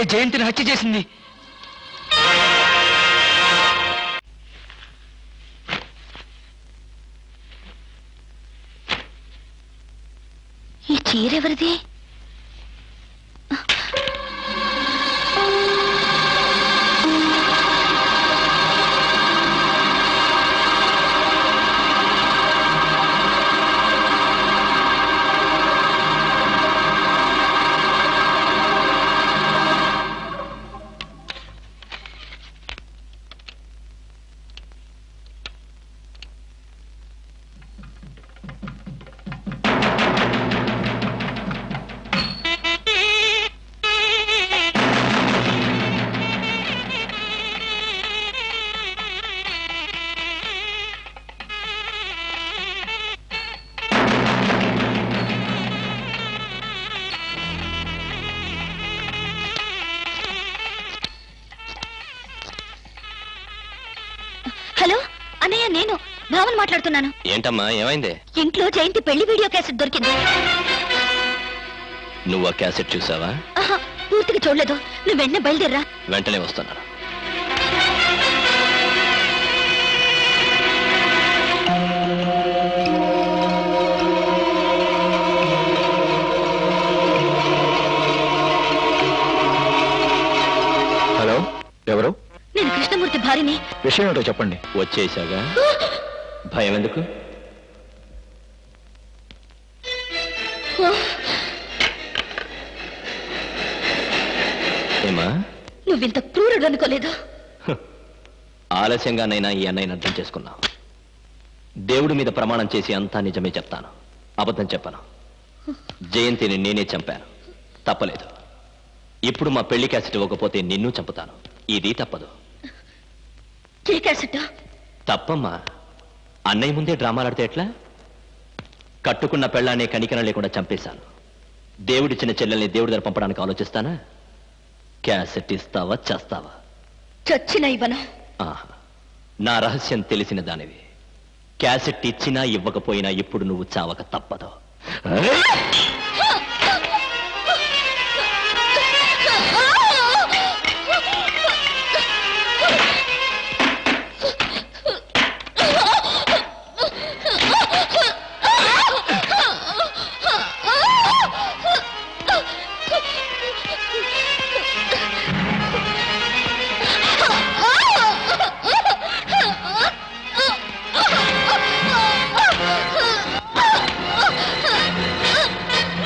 జయంతిని హత్య చేసింది ఈ చీర ఎవరిది హలో అన్నయ్య నేను భావన్ మాట్లాడుతున్నాను ఏంటమ్మా ఏమైంది ఇంట్లో జయంతి పెళ్లి వీడియో క్యాసెట్ దొరికింది నువ్వు ఆ క్యాసెట్ చూసావా ఆహా, పూర్తిగా చూడలేదు నువ్వు వెంటనే బయలుదేరరా వెంటనే వస్తున్నాను హలో ఎవరు నేను కృష్ణమూర్తి భార్యని విషయం ఏంటో చెప్పండి వచ్చేసాగా భయం ఎందుకు ఏమా నువ్వింత క్రూరుడు అనుకోలేదు ఆలస్యంగానైనా ఈ అన్నయ్యని అర్థం చేసుకున్నావు దేవుడి మీద ప్రమాణం చేసి అంతా నిజమే చెప్తాను అబద్ధం చెప్పను జయంతిని నేనే చంపాను తప్పలేదు ఇప్పుడు మా పెళ్లి క్యాసెట్ ఇవ్వకపోతే నిన్ను చంపుతాను ఇది తప్పదు ఏ క్యాసెట్ తప్పమ్మా అన్నయ్య ముందే డ్రామాలాడితే ఎట్లా కట్టుకున్న పెళ్ళాన్ని కనికరం లేకుండా చంపేశాను దేవుడిచ్చిన చెల్లెల్ని దేవుడి దగ్గర పంపడానికి ఆలోచిస్తానా క్యాసెట్ ఇస్తావా చేస్తావా చచ్చిన ఇవ్వను ఆహా. నా రహస్యం తెలిసిన దానివి క్యాసెట్ ఇచ్చినా ఇవ్వకపోయినా ఇప్పుడు నువ్వు చావక తప్పదు ఆ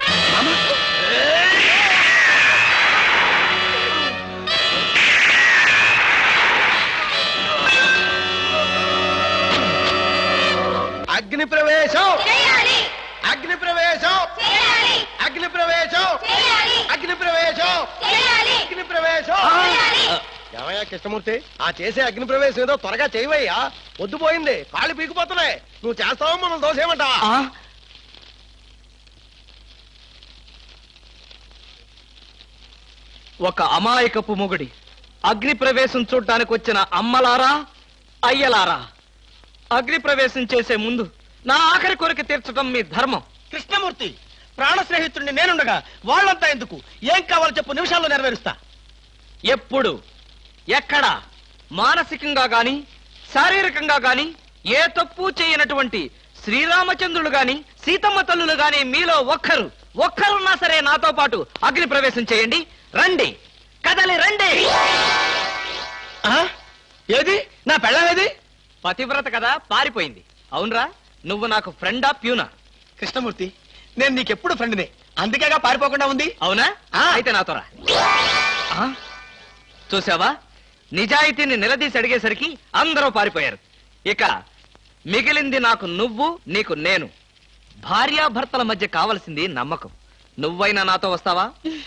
అగ్ని ప్రవేశం అగ్ని ప్రవేశం అగ్ని ప్రవేశం అగ్ని ప్రవేశం అగ్ని ప్రవేశం ఏమయ్యా కృష్ణమూర్తి ఆ చేసే అగ్ని ప్రవేశం ఏదో త్వరగా చేయవయ్యా పొద్దుపోయింది కాళ్ళు పీకిపోతున్నాయి నువ్వు చేస్తావా మనం దోసేయమంటావా ఒక అమాయకపు మొగుడి అగ్ని ప్రవేశం చూడ్డానికి వచ్చిన అమ్మలారా అయ్యలారా అగ్ని ప్రవేశం చేసే ముందు నా ఆఖరి కోరిక తీర్చడం మీ ధర్మం కృష్ణమూర్తి ప్రాణ స్నేహితుడిని నేనుండగా వాళ్ళంతా ఎందుకు ఏం కావాలో చెప్పు నిమిషాల్లో నెరవేరుస్తా ఎప్పుడు ఎక్కడ మానసికంగా గాని శారీరకంగా గాని ఏ తప్పు చేయనటువంటి శ్రీరామచంద్రులు గాని సీతమ్మ తల్లులు గాని మీలో ఒక్కరు ఒక్కరున్నా సరే నాతో పాటు అగ్ని ప్రవేశం చేయండి రండి కదలి రండి ఆ? ఏది నా పెళ్ళం ఏది పతివ్రత కదా పారిపోయింది అవునరా నువ్వు నాకు ఫ్రెండా ప్యూనా కృష్ణమూర్తి నేను నీకెప్పుడు ఫ్రెండ్ని అందుకేగా పారిపోకుండా ఉంది అవునా ఆ. అయితే నాతో రా ఆ? చూసావా నిజాయితీని నిలదీసి అడిగేసరికి అందరూ పారిపోయారు ఇక మిగిలింది నాకు నువ్వు నీకు నేను భార్యాభర్తల మధ్య కావలసింది నమ్మకం నువ్వైనా నాతో వస్తావా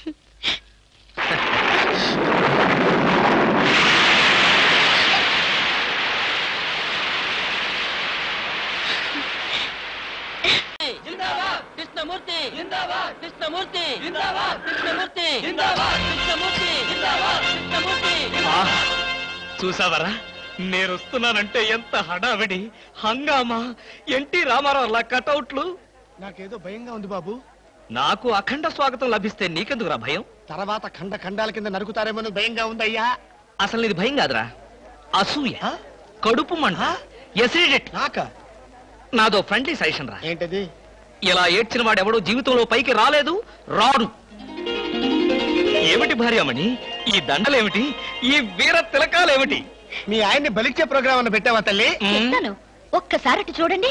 కృష్ణమూర్తి జిందాబాద్ కృష్ణమూర్తి జిందాబాద్ కృష్ణమూర్తి జిందాబాద్ కృష్ణమూర్తి జిందాబాద్ కృష్ణమూర్తి ఆహా! చూసావరా నేను వస్తున్నానంటే ఎంత హడావిడి హంగామా ఎన్టీ రామారావు కటౌట్లు నాకేదో భయంగా ఉంది బాబు నాకు అఖండ స్వాగతం లభిస్తే నీకెందుకురా భయం తర్వాత ఖండ ఖండాల కింద నరుకుతారేమో భయంగా ఉందయ్యా అసలు నీది భయం కాదురా అసూయ ఆ? కడుపు మంట ఎసిడిటీ నాక నాదో ఫ్రెండ్లీ సజెషన్ రా ఏంటది ఇలా ఏడ్చిన వాడెవడో జీవితంలో పైకి రాలేదు రాడు ఏమిటి భార్యమణి ఈ దండలేమిటి ఈ వీర తిలకాలేమిటి మీ ఆయన్ని బలిచ్చే ప్రోగ్రామ్ అన్న పెట్టావా తల్లి మ్మ్. చెప్తాను ఒక్కసారి అటు చూడండి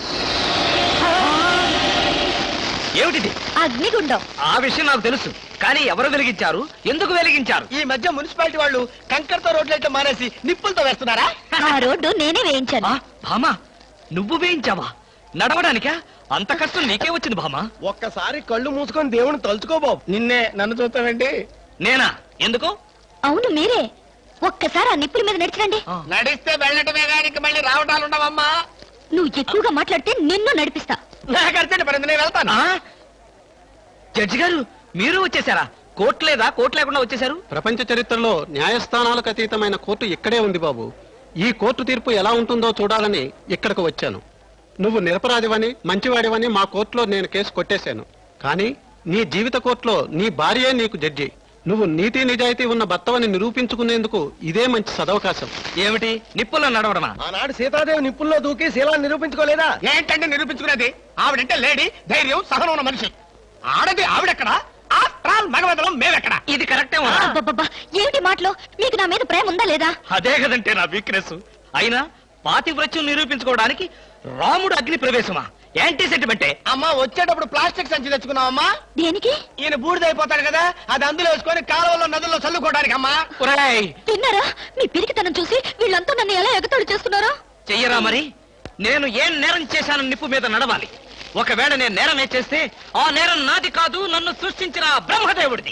ఏమిటిది అగ్నిగుండం ఆ విషయం నాకు తెలుసు కానీ ఎవరు వెలిగించారు ఎందుకు వెలిగించారు ఈ మధ్య మున్సిపాలిటీ వాళ్ళు కంకరతో రోడ్లైతే మానేసి నిప్పులతో వేస్తున్నారా ఆ రోడ్డు నేనే వేయించాను ఆ, భామా నువ్వు వేయించావా నడవడానికా అంత కష్టం నీకే వచ్చింది భామా ఒక్కసారి కళ్ళు మూసుకొని దేవుని తలుచుకో బాబు నిన్నే నన్ను చూస్తావేంటి నేనా ఎందుకు అవును మీరే ఒక్కసారి ఆ నిప్పుల మీద నడిచిరండి ఆ. నడిస్తే వెళ్ళటమే కానీ మళ్ళీ రావటాలు ఉండవమ్మా నువ్వు ఎక్కువగా మాట్లాడితే నిన్ను నడిపిస్తా నాకు అర్చండి పడింది నేను వెళ్తాను ఆ? జడ్జి గారు మీరు వచ్చేసారా కోర్టు లేదా కోర్టు లేకుండా వచ్చేసారు ప్రపంచ చరిత్రలో న్యాయస్థానాలకు అతీతమైన కోర్టు ఇక్కడే ఉంది బాబు ఈ కోర్టు తీర్పు ఎలా ఉంటుందో చూడాలని ఇక్కడికి వచ్చాను నువ్వు నిరపరాధివని మంచివాడివని మా కోర్టులో నేను కేసు కొట్టేశాను కానీ నీ జీవిత కోర్టులో నీ భార్యే నీకు జడ్జి నువ్వు నీతి నిజాయితీ ఉన్న భర్తవని నిరూపించుకునేందుకు ఇదే మంచి సదవకాశం ఏమిటి నిప్పుల్లో నడవడమా ఆనాడు సీతాదేవి నిప్పుల్లో దూకి శీలాన్ని నిరూపించుకోలేదా ఏంటంటే నిరూపించుకునేది ఆవిడంటే లేడీ ధైర్యం సహనం ఉన్న మనిషి ఆడది ఆవిడెక్కడ ఆఫ్టర్ ఆల్ మగవదలం మేమెక్కడ ఇది కరెక్టే ఉన్నా అబ్బబ్బబ్బా ఏమిటి మాటలో మీకు నా మీద ప్రేమ ఉందా లేదా అదే కదంటే నా వీక్నెస్ అయినా పాతివ్రత్యం నిరూపించుకోవడానికి రాముడు అగ్ని ప్రవేశమా యాంటీ సెంటిమెంటే అమ్మా వచ్చేటప్పుడు ప్లాస్టిక్ సంచి తెచ్చుకున్నావమ్మా దేనికి ఈయన బూడిదైపోతాడు కదా అది అందులో వేసుకొని కాలువలో నదుల్లో చల్లుకోవడానికి అమ్మా ఒరేయ్, విన్నారా మీ పిరికితనం చూసి వీళ్ళంతా నన్ను ఎలా ఎగతాళి చేస్తున్నారో చెయ్యరా మరి నేను ఏం నేరం చేశాను నిప్పు మీద నడవాలి ఒకవేళ నేను నేరం చేస్తే ఆ నేరం నాది కాదు నన్ను సృష్టించిన ఆ బ్రహ్మదేవుడిది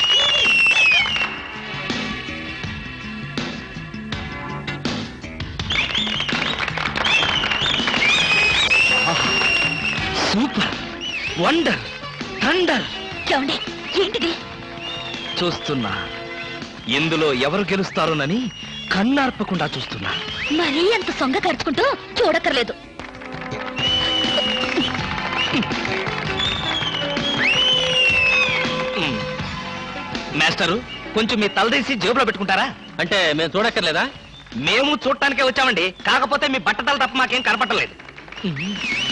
సూపర్ వండర్ థండర్ ఏమండి ఏంటిది చూస్తున్నా ఇందులో ఎవరు గెలుస్తారోనని కన్నార్పకుండా చూస్తున్నా మరీ అంత సొంగ ఖర్చుకుంటూ చూడక్కర్లేదు మ్. మాస్టరు కొంచెం మీ తలదీసి జేబులో పెట్టుకుంటారా అంటే మేము చూడక్కర్లేదా మేము చూడటానికే వచ్చామండి కాకపోతే మీ బట్టతల తప్ప మాకేం కనపట్టలేదు